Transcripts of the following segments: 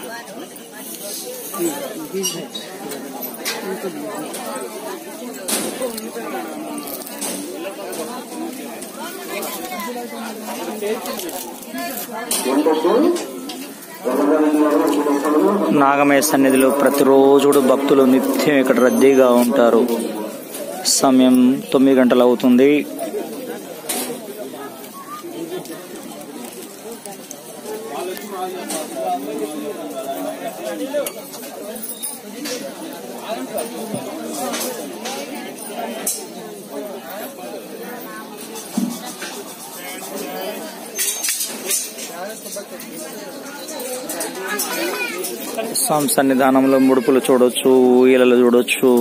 నాగమయ సన్నిధిలో ప్రతిరోజు కూడా భక్తులు నిత్యం ఇక్కడ రద్దీగా ఉంటారు సమయం తొమ్మిది గంటలు అవుతుంది స్వామి సన్నిధానంలో ముడుపులు చూడొచ్చు ఈలలు చూడొచ్చు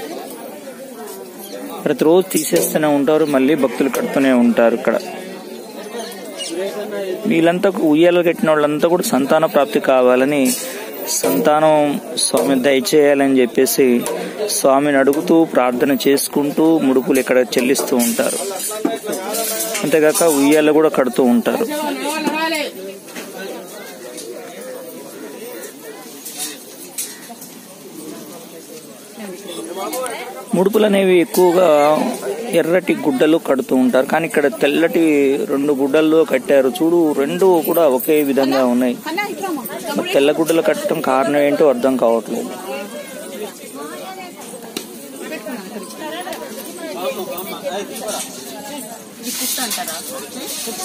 ప్రతిరోజు తీసేస్తూనే ఉంటారు మళ్ళీ భక్తులు కడుతూనే ఉంటారు ఇక్కడ వీళ్ళంతా ఉయ్యాలు కట్టిన వాళ్ళంతా కూడా సంతాన ప్రాప్తి కావాలని సంతానం స్వామి దయచేయాలని చెప్పేసి స్వామిని అడుగుతూ ప్రార్థన చేసుకుంటూ ముడుపులు ఇక్కడ చెల్లిస్తూ ఉంటారు అంతేగాక ఉయ్యాలు కూడా కడుతూ ఉంటారు ముడుపులు అనేవి ఎక్కువగా ఎర్రటి గుడ్డలు కడుతూ ఉంటారు కానీ ఇక్కడ తెల్లటి రెండు గుడ్డలు కట్టారు చూడు రెండు కూడా ఒకే విధంగా ఉన్నాయి మరి తెల్ల గుడ్డలు కట్టడం కారణం ఏంటో అర్థం కావట్లేదు ఇది పుట్ట అంటారా పుట్ట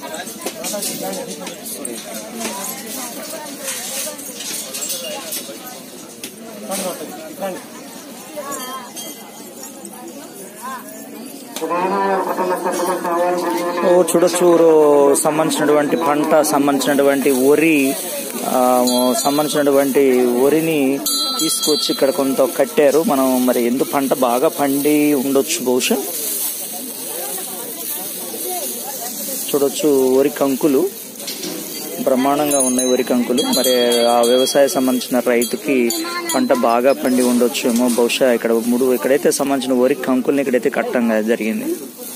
ఓ చూడొచ్చు సంబంధించినటువంటి పంట సంబంధించినటువంటి వరి ఆ, సంబంధించినటువంటి వరిని తీసుకొచ్చి ఇక్కడ కొంత కట్టారు మనం మరి ఎందుకు పంట బాగా పండి ఉండొచ్చు బహుశా చూడొచ్చు వరి కంకులు బ్రహ్మాండంగా ఉన్నాయి వరి కంకులు మరి ఆ వ్యవసాయ సంబంధించిన రైతుకి పంట బాగా పండి ఉండొచ్చు ఏమో బహుశా ఇక్కడ మూడు ఇక్కడైతే సంబంధించిన వరి కంకుల్ని ఇక్కడైతే కట్టంగా జరిగింది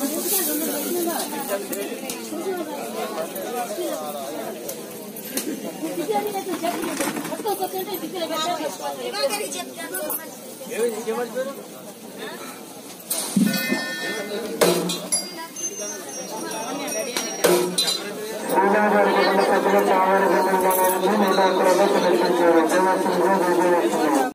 శ్రీరామ పెద్దలు కావాలి నూట అక్కడ ప్రదర్శించారు దేవస్థానంలో